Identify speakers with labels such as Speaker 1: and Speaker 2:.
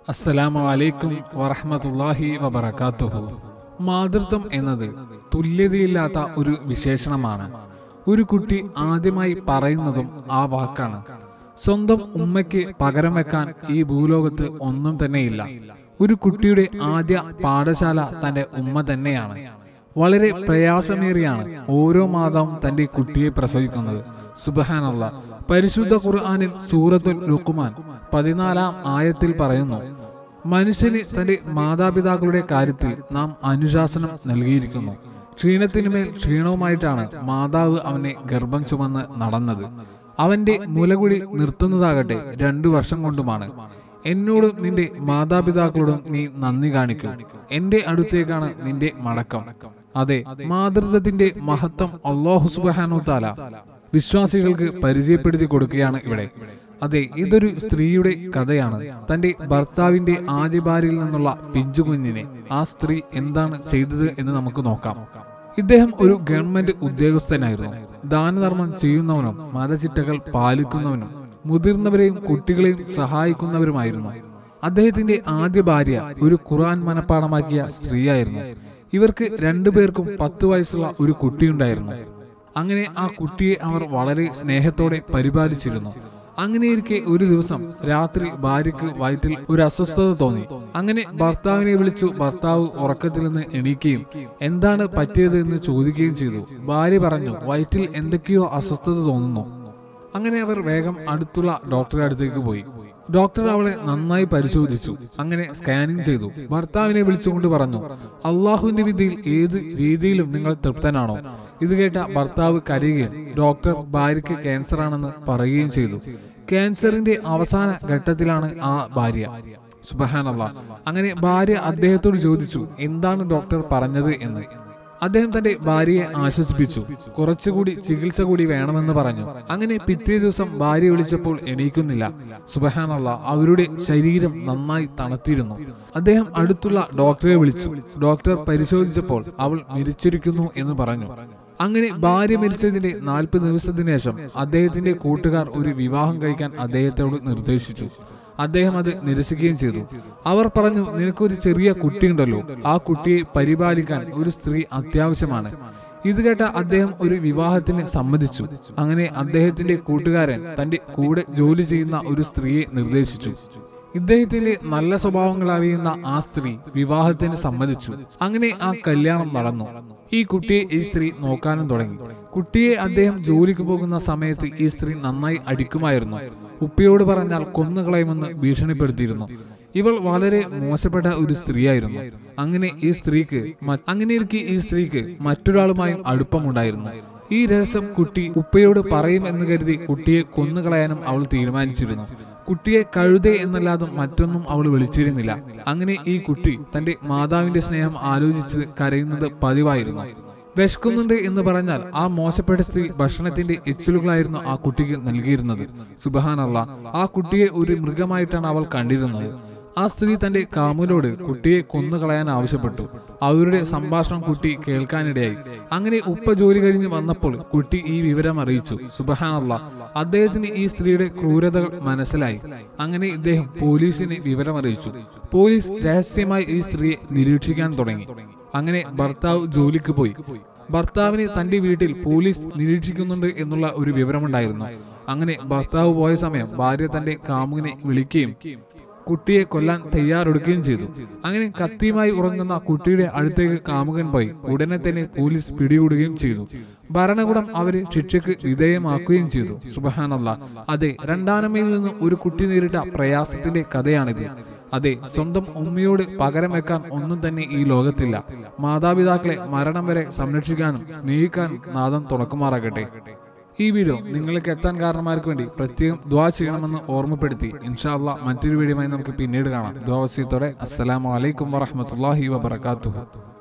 Speaker 1: അസ്സലാമു അലൈക്കും വറഹ്മത്തുള്ളാഹി വബറകാതുഹു മാതൃത്വം എന്നത് തുല്യതയില്ലാത്ത ഒരു വിശേഷണമാണ് ഒരു കുട്ടി ആദ്യമായി പറയുന്നതും ആ വാക്കാണ് സ്വന്തം ഉമ്മയ്ക്ക് പകരം വെക്കാൻ ഈ ഭൂലോകത്ത് ഒന്നും തന്നെയില്ല ഒരു കുട്ടിയുടെ ആദ്യ പാഠശാല തന്റെ ഉമ്മ തന്നെയാണ് വളരെ പ്രയാസമേറിയാണ് ഓരോ മാതാവും തന്റെ കുട്ടിയെ പ്രസവിക്കുന്നത് സുബഹാനല്ല പരിശുദ്ധ ഖുർആനിൽ സൂറത്തുൽ ലുക്കുമാൻ പതിനാലാം ആയത്തിൽ പറയുന്നു മനുഷ്യന് തന്റെ മാതാപിതാക്കളുടെ കാര്യത്തിൽ നാം അനുശാസനം നൽകിയിരിക്കുന്നു ക്ഷീണത്തിനുമേൽ ക്ഷീണവുമായിട്ടാണ് മാതാവ് അവനെ ഗർഭം ചുമന്ന് നടന്നത് അവന്റെ മുലകുടി നിർത്തുന്നതാകട്ടെ രണ്ടു വർഷം കൊണ്ടുമാണ് എന്നോടും നിന്റെ മാതാപിതാക്കളോടും നീ നന്ദി കാണിക്കും എന്റെ അടുത്തേക്കാണ് നിന്റെ മടക്കം അതെ മാതൃത്വത്തിന്റെ മഹത്വം അള്ളാഹു സുബാനു താല വിശ്വാസികൾക്ക് പരിചയപ്പെടുത്തി കൊടുക്കുകയാണ് ഇവിടെ അതെ ഇതൊരു സ്ത്രീയുടെ കഥയാണ് തന്റെ ഭർത്താവിന്റെ ആദ്യ ഭാര്യയിൽ നിന്നുള്ള പിഞ്ചുകുഞ്ഞിനെ ആ സ്ത്രീ എന്താണ് ചെയ്തത് എന്ന് നമുക്ക് നോക്കാം ഇദ്ദേഹം ഒരു ഗവൺമെന്റ് ഉദ്യോഗസ്ഥനായിരുന്നു ദാനധർമ്മം ചെയ്യുന്നവനും മതചിട്ടകൾ പാലിക്കുന്നവനും മുതിർന്നവരെയും കുട്ടികളെയും സഹായിക്കുന്നവരുമായിരുന്നു അദ്ദേഹത്തിന്റെ ആദ്യ ഭാര്യ ഒരു ഖുർആൻ മനപ്പാടമാക്കിയ സ്ത്രീയായിരുന്നു ഇവർക്ക് രണ്ടുപേർക്കും പത്ത് വയസ്സുള്ള ഒരു കുട്ടിയുണ്ടായിരുന്നു അങ്ങനെ ആ കുട്ടിയെ അവർ വളരെ സ്നേഹത്തോടെ പരിപാലിച്ചിരുന്നു അങ്ങനെയിരിക്കെ ഒരു ദിവസം രാത്രി ഭാര്യയ്ക്ക് വയറ്റിൽ ഒരു അസ്വസ്ഥത തോന്നി അങ്ങനെ ഭർത്താവിനെ വിളിച്ചു ഭർത്താവ് ഉറക്കത്തിൽ നിന്ന് എണീക്കുകയും എന്താണ് പറ്റിയത് എന്ന് ചോദിക്കുകയും ചെയ്തു ഭാര്യ പറഞ്ഞു വയറ്റിൽ എന്തൊക്കെയോ അസ്വസ്ഥത തോന്നുന്നു അങ്ങനെ അവർ വേഗം അടുത്തുള്ള ഡോക്ടറെ അടുത്തേക്ക് പോയി ഡോക്ടർ അവളെ നന്നായി പരിശോധിച്ചു അങ്ങനെ സ്കാനിങ് ചെയ്തു ഭർത്താവിനെ വിളിച്ചുകൊണ്ട് പറഞ്ഞു അള്ളാഹുവിന്റെ വിധിയിൽ ഏത് രീതിയിലും നിങ്ങൾ തൃപ്തനാണോ ഇത് കേട്ട ഭർത്താവ് കരയുകയും ഡോക്ടർ ഭാര്യയ്ക്ക് ക്യാൻസർ ആണെന്ന് പറയുകയും ചെയ്തു ക്യാൻസറിന്റെ അവസാന ഘട്ടത്തിലാണ് ആ ഭാര്യ സുബഹാനല്ല അങ്ങനെ ഭാര്യ അദ്ദേഹത്തോട് ചോദിച്ചു എന്താണ് ഡോക്ടർ പറഞ്ഞത് എന്ന് അദ്ദേഹം തന്റെ ഭാര്യയെ ആശ്വസിപ്പിച്ചു കുറച്ചുകൂടി ചികിത്സ കൂടി വേണമെന്ന് പറഞ്ഞു അങ്ങനെ പിറ്റേ ദിവസം ഭാര്യ വിളിച്ചപ്പോൾ എണീക്കുന്നില്ല സുബഹാനല്ല അവരുടെ ശരീരം നന്നായി തണുത്തിരുന്നു അദ്ദേഹം അടുത്തുള്ള ഡോക്ടറെ വിളിച്ചു ഡോക്ടർ പരിശോധിച്ചപ്പോൾ അവൾ മരിച്ചിരിക്കുന്നു എന്ന് പറഞ്ഞു അങ്ങനെ ഭാര്യ മരിച്ചതിന്റെ നാൽപ്പത് ദിവസത്തിന് ശേഷം അദ്ദേഹത്തിന്റെ കൂട്ടുകാർ ഒരു വിവാഹം കഴിക്കാൻ അദ്ദേഹത്തോട് നിർദ്ദേശിച്ചു അദ്ദേഹം അത് നിരസിക്കുകയും ചെയ്തു അവർ പറഞ്ഞു നിനക്കൊരു ചെറിയ കുട്ടിയുണ്ടല്ലോ ആ കുട്ടിയെ പരിപാലിക്കാൻ ഒരു സ്ത്രീ അത്യാവശ്യമാണ് ഇത് കേട്ട അദ്ദേഹം ഒരു വിവാഹത്തിന് സമ്മതിച്ചു അങ്ങനെ അദ്ദേഹത്തിന്റെ കൂട്ടുകാരൻ തന്റെ കൂടെ ജോലി ചെയ്യുന്ന ഒരു സ്ത്രീയെ നിർദ്ദേശിച്ചു ഇദ്ദേഹത്തിന്റെ നല്ല സ്വഭാവങ്ങൾ അറിയുന്ന ആ സ്ത്രീ വിവാഹത്തിന് സമ്മതിച്ചു അങ്ങനെ ആ കല്യാണം നടന്നു ഈ കുട്ടിയെ ഈ സ്ത്രീ നോക്കാനും തുടങ്ങി കുട്ടിയെ അദ്ദേഹം ജോലിക്ക് പോകുന്ന സമയത്ത് ഈ സ്ത്രീ നന്നായി അടിക്കുമായിരുന്നു ഉപ്പയോട് പറഞ്ഞാൽ കൊന്നുകളയുമെന്ന് ഭീഷണിപ്പെടുത്തിയിരുന്നു ഇവൾ വളരെ മോശപ്പെട്ട ഒരു സ്ത്രീയായിരുന്നു അങ്ങനെ ഈ സ്ത്രീക്ക് മ- അങ്ങനെയിരിക്കെ ഈ സ്ത്രീക്ക് മറ്റൊരാളുമായും അടുപ്പമുണ്ടായിരുന്നു ഈ രഹസ്യം കുട്ടി ഉപ്പയോട് പറയും എന്ന് കരുതി കുട്ടിയെ കൊന്നുകളയാനും അവൾ തീരുമാനിച്ചിരുന്നു കുട്ടിയെ കഴുതേ എന്നല്ലാതെ മറ്റൊന്നും അവൾ വിളിച്ചിരുന്നില്ല അങ്ങനെ ഈ കുട്ടി തന്റെ മാതാവിന്റെ സ്നേഹം ആലോചിച്ച് കരയുന്നത് പതിവായിരുന്നു വിശക്കുന്നുണ്ട് എന്ന് പറഞ്ഞാൽ ആ മോശപ്പെട്ട സ്ത്രീ ഭക്ഷണത്തിന്റെ എച്ചിലുകളായിരുന്നു ആ കുട്ടിക്ക് നൽകിയിരുന്നത് സുബഹാനല്ല ആ കുട്ടിയെ ഒരു മൃഗമായിട്ടാണ് അവൾ കണ്ടിരുന്നത് ആ സ്ത്രീ തന്റെ കാമുലോട് കുട്ടിയെ കൊന്നുകളയാൻ ആവശ്യപ്പെട്ടു അവരുടെ സംഭാഷണം കുട്ടി കേൾക്കാനിടയായി അങ്ങനെ ഉപ്പ ജോലി കഴിഞ്ഞ് വന്നപ്പോൾ കുട്ടി ഈ വിവരം അറിയിച്ചു സുബഹാനല്ല അദ്ദേഹത്തിന് ഈ സ്ത്രീയുടെ ക്രൂരതകൾ മനസ്സിലായി അങ്ങനെ ഇദ്ദേഹം പോലീസിനെ വിവരം അറിയിച്ചു പോലീസ് രഹസ്യമായി ഈ സ്ത്രീയെ നിരീക്ഷിക്കാൻ തുടങ്ങി അങ്ങനെ ഭർത്താവ് ജോലിക്ക് പോയി ഭർത്താവിനെ തന്റെ വീട്ടിൽ പോലീസ് നിരീക്ഷിക്കുന്നുണ്ട് എന്നുള്ള ഒരു വിവരമുണ്ടായിരുന്നു അങ്ങനെ ഭർത്താവ് പോയ സമയം ഭാര്യ തന്റെ കാമുകിനെ വിളിക്കുകയും കുട്ടിയെ കൊല്ലാൻ തയ്യാറെടുക്കുകയും ചെയ്തു അങ്ങനെ കത്തിയുമായി ഉറങ്ങുന്ന കുട്ടിയുടെ അടുത്തേക്ക് കാമുകൻ പോയി ഉടനെ തന്നെ പോലീസ് പിടികൂടുകയും ചെയ്തു ഭരണകൂടം അവരെ ശിക്ഷയ്ക്ക് വിധേയമാക്കുകയും ചെയ്തു സുബഹാനല്ല അതെ രണ്ടാനമ്മയിൽ നിന്ന് ഒരു കുട്ടി നേരിട്ട പ്രയാസത്തിന്റെ കഥയാണിത് അതെ സ്വന്തം ഉമ്മയോട് പകരം വെക്കാൻ ഒന്നും തന്നെ ഈ ലോകത്തില്ല മാതാപിതാക്കളെ മരണം വരെ സംരക്ഷിക്കാനും സ്നേഹിക്കാനും നാദം തുറക്കുമാറാകട്ടെ ഈ വീഡിയോ നിങ്ങൾക്ക് എത്താൻ കാരണന്മാർക്ക് വേണ്ടി പ്രത്യേകം ദ്വാ ചെയ്യണമെന്ന് ഓർമ്മപ്പെടുത്തി ഇൻഷാല്ല മറ്റൊരു വീഡിയോയുമായി നമുക്ക് പിന്നീട് കാണാം ദ്വാവസ്യത്തോടെ അസ്സലാമു അലൈക്കും വറഹമത്തല്ലാഹി വബർക്കാത്തു